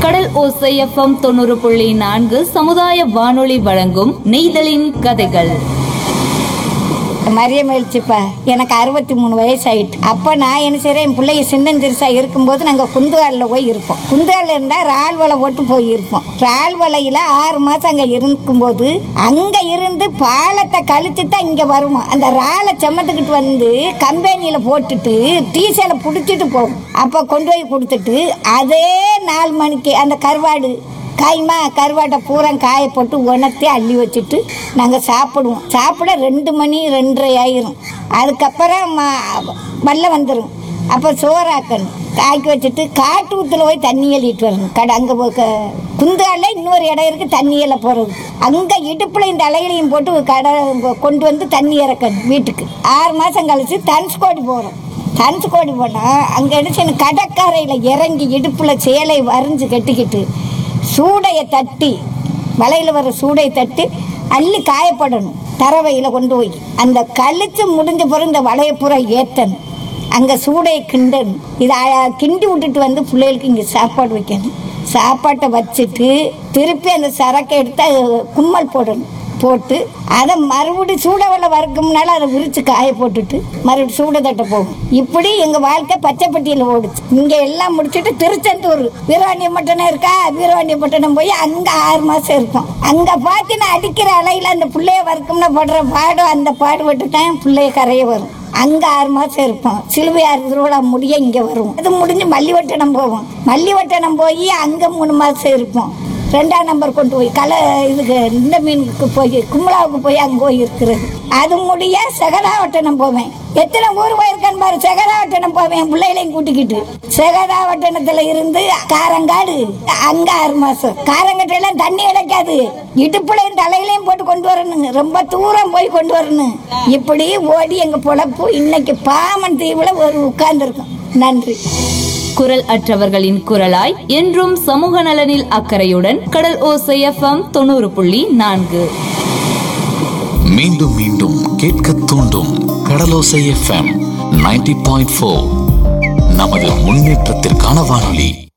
கடல் ஓசை எஃப்எம் தொண்ணூறு புள்ளி நான்கு சமுதாய வானொலி வழங்கும் நெய்தலின் கதைகள் மரியம் எழுச்சிப்பா எனக்கு அறுபத்தி மூணு வயசு ஆயிட்டு அப்போ நான் என்ன செய்கிறேன் என் பிள்ளைய சின்னஞ்சிறுசா இருக்கும்போது நாங்கள் குந்துகாலில் போய் இருப்போம் குந்துகாலில் இருந்தால் இறால் வலை போட்டு போய் இருப்போம் இறால் வலையில் ஆறு மாதம் அங்கே இருக்கும்போது அங்கே இருந்து பாலத்தை கழிச்சு தான் இங்கே வருவோம் அந்த இறாலை செமத்துக்கிட்டு வந்து கம்பெனியில் போட்டுட்டு டீசலை பிடிச்சிட்டு போகும் அப்போ கொண்டு போய் கொடுத்துட்டு அதே நாலு மணிக்கு அந்த கருவாடு காய்மா கருவாட்டை பூரா காய போட்டு உணர்த்தி அள்ளி வச்சுட்டு நாங்கள் சாப்பிடுவோம் சாப்பிட ரெண்டு மணி ரெண்டரை ஆயிரும் அதுக்கப்புறம் ம- வெள்ளம் வந்துடும் அப்போ சோறாக்கணும் காய்க்க வச்சுட்டு காட்டு ஊத்துல போய் தண்ணி எழுதிட்டு வரணும் கடை அங்கே குந்தால இன்னொரு இடம் இருக்குது தண்ணி எல்ல போகிறது அங்கே இடுப்பில் இந்த அலைகளையும் போட்டு கடை கொண்டு வந்து தண்ணி இறக்கணும் வீட்டுக்கு ஆறு மாதம் கழிச்சு தனுஷ்கோடி போகிறோம் தனுஷ்கோடி போனால் அங்கே என்ன கடற்கரையில் இறங்கி இடுப்பில் சேலை வரைஞ்சு கட்டிக்கிட்டு சூடையை தட்டி வலையில் வர சூடையை தட்டி அள்ளி காயப்படணும் தரவையில் கொண்டு போய் அந்த கழிச்சு முடிஞ்ச பிறகு இந்த வலையை பூரா ஏற்றணும் அங்கே சூடையை கிண்டணும் இதை அ- கிண்டி விட்டுட்டு வந்து பிள்ளைகளுக்கு இங்கே சாப்பாடு வைக்கணும் சாப்பாட்டை வச்சுட்டு திருப்பி அந்த சரக்கை எடுத்து அது கும்மல் போடணும் போட்டு அதை மறுபடி சூட வெள்ளை வறுக்கும்னால அதை விரிச்சு காய போட்டுட்டு மறுபடி சூட தட்ட போகும் இப்படி எங்க வாழ்க்கை பச்சைப்பட்டியில் ஓடுச்சு இங்க எல்லாம் முடிச்சுட்டு திருச்செந்தூர் வீரவாண்டிய பட்டணம் இருக்கா வீரவாண்டிய பட்டணம் போய் அங்க ஆறு மாசம் இருப்போம் அங்க பார்த்து நான் அடிக்கிற அலையில அந்த பிள்ளைய வறுக்கும்னா படுற பாடம் அந்த பாடுபட்டு தான் பிள்ளைய கரைய வரும் அங்க ஆறு மாசம் இருப்போம் சிலுவையார் திருவிழா முடிய இங்க வருவோம் அது முடிஞ்சு மல்லிவட்டணம் போவோம் மல்லிவட்டணம் போய் அங்க மூணு மாசம் இருப்போம் ரெண்டாம் நம்பர் கொண்டு போய் கலை இதுக்கு இந்த மீனுக்கு போய் கும்பலாவுக்கு போய் அங்கே போய் இருக்கிறது அது முடிய செகதாவட்டணம் போவேன் எத்தனை ஊர் போயிருக்கேன் பாரு செகதாவட்டணம் போவேன் பிள்ளைகளையும் கூட்டிக்கிட்டு செகதாவட்டணத்துல இருந்து காரங்காடு அங்க ஆறு மாசம் காரங்கட்டையெல்லாம் தண்ணி கிடைக்காது இடுப்புலையும் தலையிலையும் போட்டு கொண்டு வரணுங்க ரொம்ப தூரம் போய் கொண்டு வரணும் இப்படி ஓடி எங்க பொழப்பு இன்னைக்கு பாமன் தீவுல ஒரு உட்கார்ந்துருக்கோம் நன்றி குரல் அற்றவர்களின் குரலாய் என்றும் சமூக நலனில் அக்கறையுடன் கடல் ஓசை எஃப்எம் தொண்ணூறு புள்ளி நான்கு மீண்டும் மீண்டும் கேட்க தூண்டும் கடலோசை எஃப்எம் 90.4 பாயிண்ட் நமது முன்னேற்றத்திற்கான வானொலி